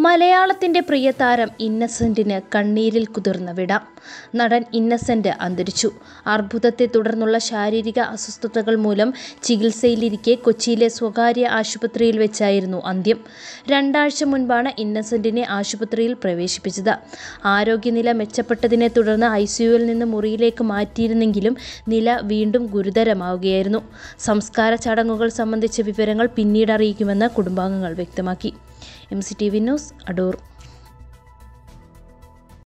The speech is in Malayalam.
മലയാളത്തിന്റെ പ്രിയ താരം ഇന്നസെന്റിന് കണ്ണീരിൽ കുതിർന്ന വിട നടൻ ഇന്നസെന്റ് അന്തരിച്ചു അർബുദത്തെ തുടർന്നുള്ള ശാരീരിക അസ്വസ്ഥതകൾ മൂലം ചികിത്സയിലിരിക്കെ കൊച്ചിയിലെ സ്വകാര്യ ആശുപത്രിയിൽ വെച്ചായിരുന്നു അന്ത്യം രണ്ടാഴ്ച മുൻപാണ് ഇന്നസെന്റിനെ ആശുപത്രിയിൽ പ്രവേശിപ്പിച്ചത് ആരോഗ്യനില മെച്ചപ്പെട്ടതിനെ തുടർന്ന് ഐ സിയുവിൽ നിന്ന് മുറിയിലേക്ക് മാറ്റിയിരുന്നെങ്കിലും നില വീണ്ടും ഗുരുതരമാവുകയായിരുന്നു സംസ്കാര ചടങ്ങുകൾ സംബന്ധിച്ച വിവരങ്ങൾ പിന്നീട് അറിയിക്കുമെന്ന് കുടുംബാംഗങ്ങൾ വ്യക്തമാക്കി M C T V news Adoor